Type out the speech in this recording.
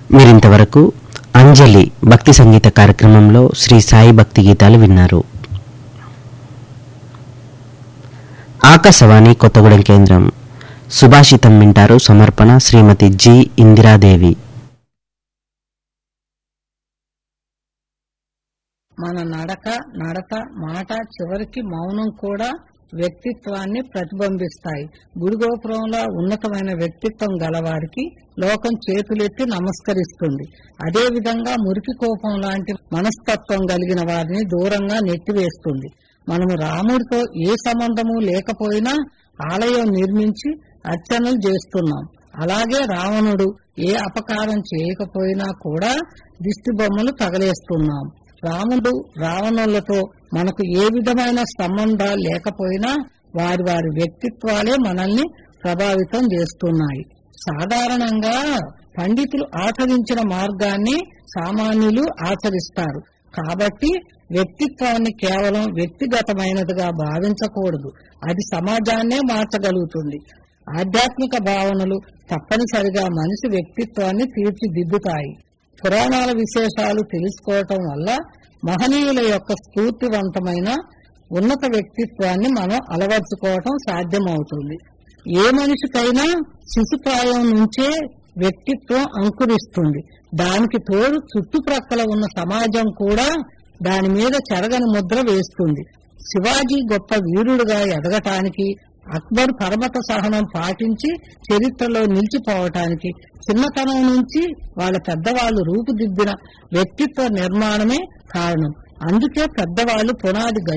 మీరింతవరకు అంజలి భక్తి సంగీత కార్యక్రమంలో శ్రీ సాయి భక్తి గీతాలు విన్నారు ఆకాశవాణి కొత్తగూడెం కేంద్రం సుభాషితం వింటారు సమర్పణ శ్రీమతి జి ఇందిరాదేవి మన నడక నడత మాట చివరికి మౌనం కూడా వ్యక్తిత్వాన్ని ప్రతిబింబిస్తాయి గుడిగోపురంలో ఉన్నతమైన వ్యక్తిత్వం గలవారికి లోకం చేతులెత్తి నమస్కరిస్తుంది అదే విధంగా మురికి కోపం లాంటి మనస్తత్వం కలిగిన వారిని దూరంగా నెట్టివేస్తుంది మనము రాముడితో ఏ సంబంధము లేకపోయినా ఆలయం నిర్మించి అర్చనలు చేస్తున్నాం అలాగే రావణుడు ఏ అపకారం చేయకపోయినా కూడా దిష్టి బొమ్మలు తగలేస్తున్నాం రాముడు రావణులతో మనకు ఏ విధమైన సంబంధాలు లేకపోయినా వారి వారి వ్యక్తిత్వాలే మనల్ని ప్రభావితం చేస్తున్నాయి సాధారణంగా పండితులు ఆచరించిన మార్గాన్ని సామాన్యులు ఆచరిస్తారు కాబట్టి వ్యక్తిత్వాన్ని కేవలం వ్యక్తిగతమైనదిగా భావించకూడదు అది సమాజాన్నే మార్చగలుగుతుంది ఆధ్యాత్మిక భావనలు తప్పనిసరిగా మనిషి వ్యక్తిత్వాన్ని తీర్చిదిద్దుతాయి పురాణాల విశేషాలు తెలుసుకోవటం వల్ల మహనీయుల యొక్క స్ఫూర్తివంతమైన ఉన్నత వ్యక్తిత్వాన్ని మనం అలవర్చుకోవటం సాధ్యమవుతుంది ఏ మనిషికైనా శిశుప్రాయం నుంచే వ్యక్తిత్వం అంకురిస్తుంది దానికి తోడు చుట్టుప్రక్కల ఉన్న సమాజం కూడా దాని మీద చెరగని ముద్ర వేస్తుంది శివాజీ గొప్ప వీరుడుగా ఎదగటానికి అక్బర్ పరమత సహనం పాటించి చరిత్రలో నిలిచిపోవటానికి చిన్నతనం నుంచి వాళ్ళ పెద్దవాళ్ళు రూపుదిద్దిన వ్యక్తిత్వ నిర్మాణమే కారణం అందుకే పెద్దవాళ్ళు పునాది గట్టి